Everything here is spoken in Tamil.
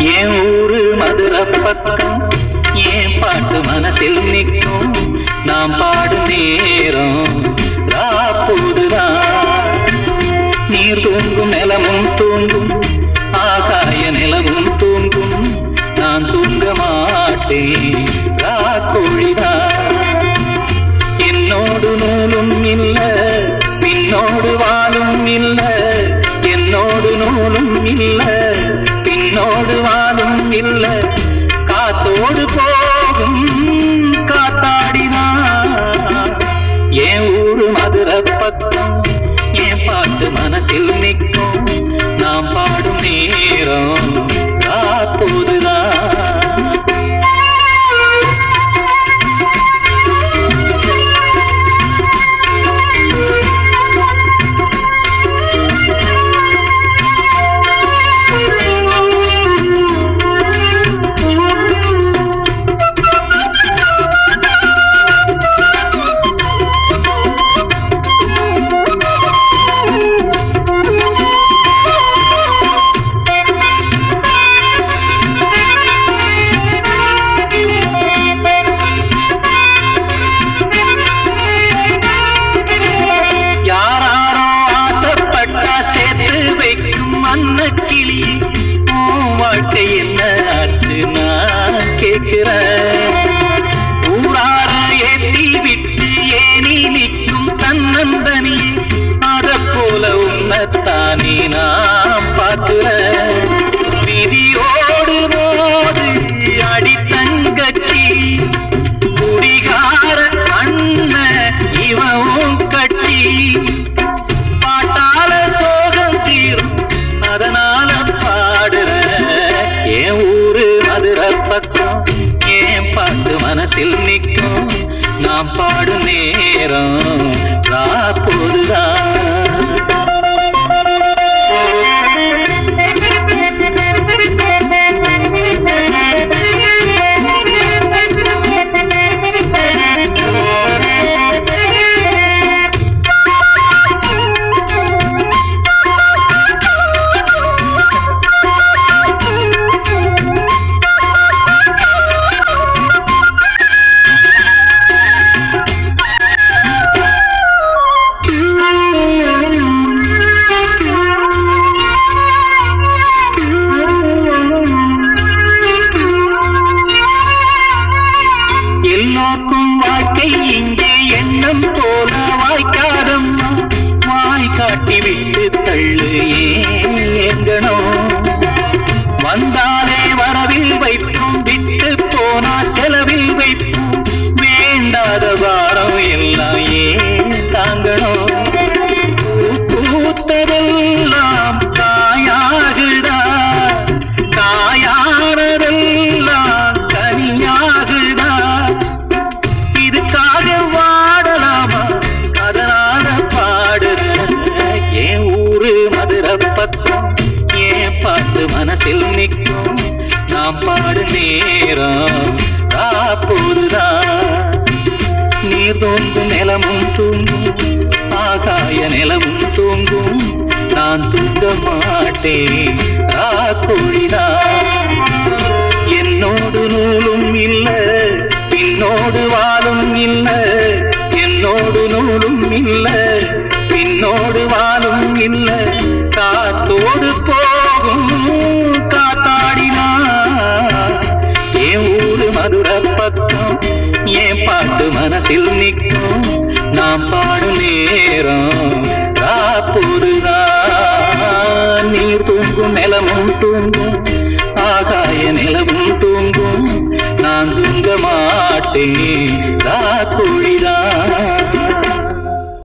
என் ஊரு மதுரை பக்கம் என் பாட்டு மனசில் நிற்கும் நாம் பாடும் நேரம் ராப்போதுதான் நீர் தூங்கும் நிலமும் தூங்கும் ஆகாய நிலவும் தூங்கும் நான் தூங்க மாட்டேன் ராக்கோழிதான் என்னோடு நூலும் இல்ல பின்னோடு வாழும் இல்ல என்னோடு நூலும் இல்ல பின்னோடு வாழும் இல்ல காத்தோடு போகும் காத்தாடிதான் என் ஊரு மதுரை பக்கம் என் பாட்டு மனசில் நிற்கும் நாம் பாடும் நேரம் காப்போதுதான் யாராரோ ஆசைப்பட்டா சேர்த்து வைக்கும் அன்ன கிளி உன் வாழ்க்கை என்ன ஆச்சு நான் கேட்கிறேன் ஊரார ஏத்தி விட்டு ஏனி நிற்கும் தன்னந்தனி அத போல உன்னத்தானே நான் பார்க்கிறேன் விதியோடு மோது அடி தங்கச்சி குடிகார அண்ணன் இவன் கட்டி பாட்டால சோகம் தீரும் அதனால பாடுற என் ஊரு மதுரை பக்கம் என் பாட்டு மனசில் நிற்கும் நாம் பாடும் நேரம் ராப்போதுதான் எல்லோருக்கும் வாழ்க்கை இங்கே எண்ணம் போல வாய்க்காதம்மா வாய் காட்டி விட்டு தள்ளு ஏங்கணும் வந்தாலே வரவில் வைப்போம் விட்டு போனா செலவில் வைப்போம் வேண்டாத வாரம் எல்லாம் ஏன் தாங்கணும் பூ பூத்ததெல்லாம் காயாகுதா காயானதெல்லாம் கனியாகுதா இதுக்காக வாடலாமா அதனால பாடுற என் ஊரு மதுரை பக்கம் என் பாட்டு மனசில் நிற்கும் நாம் பாடு நேரம் காப்போதுதான் நீர் தோங்கும் நிலமும் தூங்கும் ஆகாய நிலமும் தூங்கும் நான் தூங்க மாட்டேன் காக்கோழிதான் என்னோடு நூலும் இல்ல பின்னோடு வாழும் இல்ல என்னோடு நூலும் இல்ல பின்னோடு வாழும் இல்ல காத்தோடு போகும் காத்தாடினா என் ஊரு மதுரை பக்கம் என் பாட்டு மனசில் நிற்கும் நாம் பாடும் நேரம் காப்போதுதான் நீர் தூங்கும் நிலமும் தூங்கும் ஆகாய நிலவும் தூங்கும் நான் தூங்க மாட்டேன் காக்குழிதான்